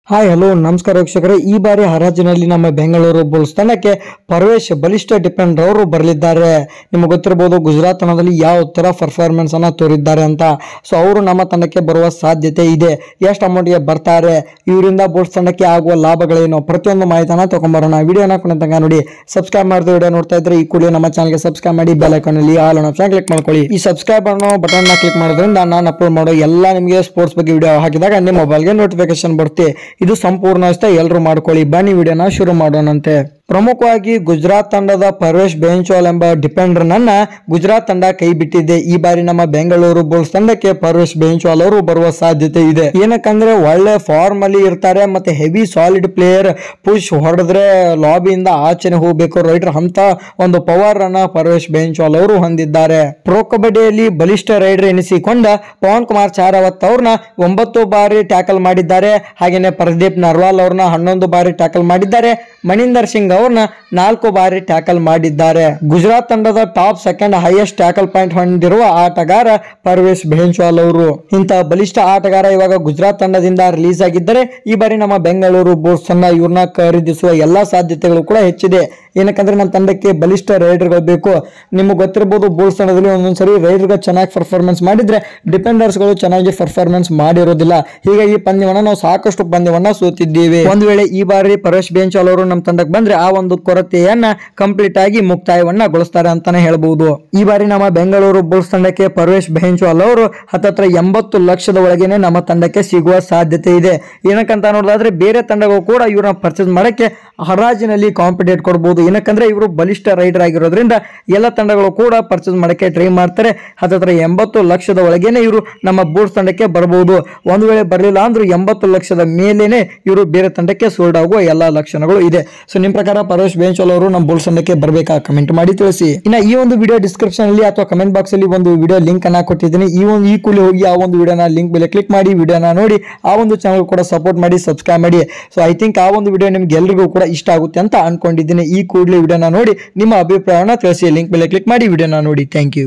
hi hello ನಮಸ್ಕಾರ ವೀಕ್ಷಕರೇ ಈ ಬಾರಿ ಹರಾಜಿನಲ್ಲಿ ನಮ್ಮ ಬೆಂಗಳೂರು ಬುಲ್ಸ್ ತಂಡಕ್ಕೆ ಪರ್ವೇಶ್ ಬಲಿಷ್ಠ ಡಿಪೆಂಡರ್ ಅವರು ಬರಲಿದ್ದಾರೆ ನಿಮಗೆ ಗೊತ್ತಿರಬಹುದು ಗುಜರಾತ್ ತಂಡದಲ್ಲಿ ಯಾವ ತರ ಪರ್ಫಾರ್ಮೆನ್ಸ್ ಅನ್ನ ತೋರಿದ್ದಾರೆ ಅಂತ ಸೊ ಅವರು ನಮ್ಮ ತಂಡಕ್ಕೆ ಬರುವ ಸಾಧ್ಯತೆ ಇದೆ ಎಷ್ಟು ಅಮೌಂಟ್ಗೆ ಬರ್ತಾರೆ ಇವರಿಂದ ಬುಲ್ಸ್ ತಂಡಕ್ಕೆ ಆಗುವ ಲಾಭಗಳೇನು ಪ್ರತಿಯೊಂದು ಮಾಹಿತಿನ ತಗೊಂಬರೋಣ ವಿಡಿಯೋನ ಕೊನೆ ತನಕ ನೋಡಿ ಸಬ್ಸ್ಕ್ರೈಬ್ ಮಾಡಿದ ವಿಡಿಯೋ ನೋಡ್ತಾ ಇದ್ರೆ ಈ ಕೂಡಲೇ ನಮ್ಮ ಚಾನಲ್ಗೆ ಸಬ್ಸ್ಕ್ರೈಬ್ ಮಾಡಿ ಬೆಲ್ ಐಕಾನ್ ಅಲ್ಲಿ ಆಲ್ ಆಪ್ಷನ್ ಕ್ಲಿಕ್ ಮಾಡ್ಕೊಳ್ಳಿ ಈ ಸಬ್ಸ್ಕ್ರೈಬ್ ಅನ್ನೋ ಬಟನ್ ನ ಕ್ಲಿಕ್ ಮಾಡೋದ್ರಿಂದ ನಾನು ಅಪ್ಲೋಡ್ ಮಾಡೋ ಎಲ್ಲ ನಿಮಗೆ ಸ್ಪೋರ್ಟ್ಸ್ ಬಗ್ಗೆ ವಿಡಿಯೋ ಹಾಕಿದಾಗ ನಿಮ್ಮ ಮೊಬೈಲ್ಗೆ ನೋಟಿಫಿಕೇಶನ್ ಬರುತ್ತೆ ಇದು ಸಂಪೂರ್ಣ ಇಷ್ಟ ಎಲ್ಲರೂ ಮಾಡ್ಕೊಳ್ಳಿ ಬನ್ನಿ ವಿಡಿಯೋನ ಶುರು ಮಾಡೋಣಂತೆ ಪ್ರಮುಖವಾಗಿ ಗುಜರಾತ್ ತಂಡದ ಪರ್ವೇಶ್ ಬೇಂಚೋಲ್ ಎಂಬ ಡಿಪೆಂಡರ್ ನನ್ನ ಗುಜರಾತ್ ತಂಡ ಕೈ ಬಿಟ್ಟಿದೆ ಈ ಬಾರಿ ನಮ್ಮ ಬೆಂಗಳೂರು ಬುಲ್ಸ್ ತಂಡಕ್ಕೆ ಪರ್ವೇಶ್ ಬೇಂಚೋಲ್ ಅವರು ಬರುವ ಸಾಧ್ಯತೆ ಇದೆ ಏನಕ್ಕಂದ್ರೆ ಒಳ್ಳೆ ಫಾರ್ಮ್ ಅಲ್ಲಿ ಇರ್ತಾರೆ ಮತ್ತೆ ಹೆವಿ ಸಾಲಿಡ್ ಪ್ಲೇಯರ್ ಪುಷ್ ಹೊಡೆದ್ರೆ ಲಾಬಿಯಿಂದ ಆಚೆನೆ ಹೋಗ್ಬೇಕು ರೈಡರ್ ಅಂತ ಒಂದು ಪವರ್ ಅನ್ನ ಪರ್ವೇಶ್ ಬೇಂಚೋಲ್ ಅವರು ಹೊಂದಿದ್ದಾರೆ ಪ್ರೊ ಕಬಡ್ಡಿಯಲ್ಲಿ ಬಲಿಷ್ಠ ರೈಡರ್ ಎನಿಸಿಕೊಂಡ ಪವನ್ ಕುಮಾರ್ ಚಾರಾವತ್ ಅವ್ರನ್ನ ಒಂಬತ್ತು ಬಾರಿ ಟ್ಯಾಕಲ್ ಮಾಡಿದ್ದಾರೆ ಹಾಗೇನೆ ಪ್ರದೀಪ್ ನರ್ವಾಲ್ ಅವ್ರನ್ನ ಹನ್ನೊಂದು ಬಾರಿ ಟ್ಯಾಕಲ್ ಮಾಡಿದ್ದಾರೆ ಮಣಿಂದರ್ ಸಿಂಗ್ ಅವ್ರನ್ನ ನಾಲ್ಕು ಬಾರಿ ಟ್ಯಾಕಲ್ ಮಾಡಿದ್ದಾರೆ ಗುಜರಾತ್ ತಂಡದ top second highest tackle point ಹೊಂದಿರುವ ಆಟಗಾರ ಪರ್ವೇಶ್ ಬೆಹೆನ್ಶ್ವಾಲ್ ಅವರು ಇಂತಹ ಬಲಿಷ್ಠ ಆಟಗಾರ ಇವಾಗ ಗುಜರಾತ್ ತಂಡದಿಂದ ರಿಲೀಸ್ ಆಗಿದ್ದರೆ ಈ ಬಾರಿ ನಮ್ಮ ಬೆಂಗಳೂರು ಬುಲ್ಸ್ ತಂಡ ಇವ್ರನ್ನ ಖರೀದಿಸುವ ಎಲ್ಲಾ ಸಾಧ್ಯತೆಗಳು ಕೂಡ ಹೆಚ್ಚಿದೆ ಏನಕ್ಕಂದ್ರೆ ನಮ್ಮ ತಂಡಕ್ಕೆ ಬಲಿಷ್ಠ ರೈಡರ್ಗಳು ಬೇಕು ನಿಮಗೆ ಗೊತ್ತಿರಬಹುದು ಬುಲ್ಸ್ ತಂಡದಲ್ಲಿ ಒಂದೊಂದ್ಸರಿ ರೈಡರ್ಗಳು ಚೆನ್ನಾಗಿ ಪರ್ಫಾರ್ಮೆನ್ಸ್ ಮಾಡಿದ್ರೆ ಡಿಫೆಂಡರ್ಸ್ಗಳು ಚೆನ್ನಾಗಿ ಪರ್ಫಾರ್ಮೆನ್ಸ್ ಮಾಡಿರೋದಿಲ್ಲ ಹೀಗಾಗಿ ಈ ಪಂದ್ಯವನ್ನ ನಾವು ಸಾಕಷ್ಟು ಪಂದ್ಯವನ್ನ ಸೋತಿದ್ದೀವಿ ಒಂದು ವೇಳೆ ಈ ಬಾರಿ ಪರೇಶ್ ಬೇಂಚಾಲ್ ಅವರು ನಮ್ಮ ತಂಡಕ್ಕೆ ಬಂದ್ರೆ ಆ ಒಂದು ಕೊರತೆಯನ್ನ ಕಂಪ್ಲೀಟ್ ಆಗಿ ಮುಕ್ತಾಯವನ್ನ ಗೊಳಿಸ್ತಾರೆ ಅಂತಾನೆ ಹೇಳ್ಬಹುದು ಈ ಬಾರಿ ನಮ್ಮ ಬೆಂಗಳೂರು ಬುಲ್ಸ್ ತಂಡಕ್ಕೆ ಪರ್ವೇಶ್ ಬೆಹೆನ್ಚಾಲ್ ಅವರು ಹತ್ತತ್ರ ಎಂಬತ್ತು ಲಕ್ಷದ ಒಳಗೇನೆ ನಮ್ಮ ತಂಡಕ್ಕೆ ಸಿಗುವ ಸಾಧ್ಯತೆ ಇದೆ ಏನಕ್ಕಂತ ನೋಡೋದಾದ್ರೆ ಬೇರೆ ತಂಡಗಳು ಕೂಡ ಇವ್ರನ್ನ ಪರ್ಚೇಸ್ ಮಾಡಕ್ಕೆ ಹರಾಜಿನಲ್ಲಿ ಕಾಂಪಿಟೇಟ್ ಕೊಡಬಹುದು ಏನಕ್ಕಂದ್ರೆ ಇವರು ಬಲಿಷ್ಠ ರೈಡರ್ ಆಗಿರೋದ್ರಿಂದ ಎಲ್ಲ ತಂಡಗಳು ಕೂಡ ಪರ್ಚೇಸ್ ಮಾಡಕ್ಕೆ ಟ್ರೈ ಮಾಡ್ತಾರೆ ಹತ್ತತ್ರ ಎಂಬತ್ತು ಲಕ್ಷದ ಒಳಗೇನೆ ಇವರು ನಮ್ಮ ಬೂಟ್ಸ್ ತಂಡಕ್ಕೆ ಬರಬಹುದು ಒಂದು ವೇಳೆ ಬರಲಿಲ್ಲ ಅಂದ್ರೆ ಎಂಬತ್ತು ಲಕ್ಷದ ಮೇಲೇನೆ ಇವರು ಬೇರೆ ತಂಡಕ್ಕೆ ಸೋಲ್ಡ್ ಆಗುವ ಎಲ್ಲಾ ಲಕ್ಷಣಗಳು ಇದೆ ಸೊ ನಿಮ್ ಪ್ರಕಾರ ಪರೇಶ್ ಬೇಂಚೋಲ್ ಅವರು ನಮ್ಮ ಬುಲ್ಸ್ ತಂಡಕ್ಕೆ ಬರಬೇಕಾ ಕಮೆಂಟ್ ಮಾಡಿ ತಿಳಿಸಿ ಇನ್ನ ಈ ಒಂದು ವಿಡಿಯೋ ಡಿಸ್ಕ್ರಿಪ್ಷನ್ ಅಲ್ಲಿ ಅಥವಾ ಕಮೆಂಟ್ ಬಾಕ್ಸ್ ಅಲ್ಲಿ ಒಂದು ವಿಡಿಯೋ ಲಿಂಕ್ ಅನ್ನ ಕೊಟ್ಟಿದ್ದೀನಿ ಈ ಒಂದು ಈ ಕೂಲಿ ಹೋಗಿ ಆ ಒಂದು ವಿಡಿಯೋನ ಲಿಂಕ್ ಮೇಲೆ ಕ್ಲಿಕ್ ಮಾಡಿ ವಿಡಿಯೋನ ನೋಡಿ ಆ ಒಂದು ಚಾನಲ್ ಕೂಡ ಸಪೋರ್ಟ್ ಮಾಡಿ ಸಬ್ಸ್ಕ್ರೈಬ್ ಮಾಡಿ ಸೊ ಐ ಥಿಂಕ್ ಆ ಒಂದು ವಿಡಿಯೋ ನಿಮ್ಗೆ ಎಲ್ರಿಗೂ ಕೂಡ ಇಷ್ಟ ಆಗುತ್ತೆ ಅಂತ ಅನ್ಕೊಂಡಿದ್ದೀನಿ ಈ ಕೂಡಲೇ ವಿಡಿಯೋನ ನೋಡಿ ನಿಮ್ಮ ಅಭಿಪ್ರಾಯನ ತಿಳಿಸಿ ಲಿಂಕ್ ಮೇಲೆ ಕ್ಲಿಕ್ ಮಾಡಿ ವಿಡಿಯೋನ ನೋಡಿ ಥ್ಯಾಂಕ್ ಯು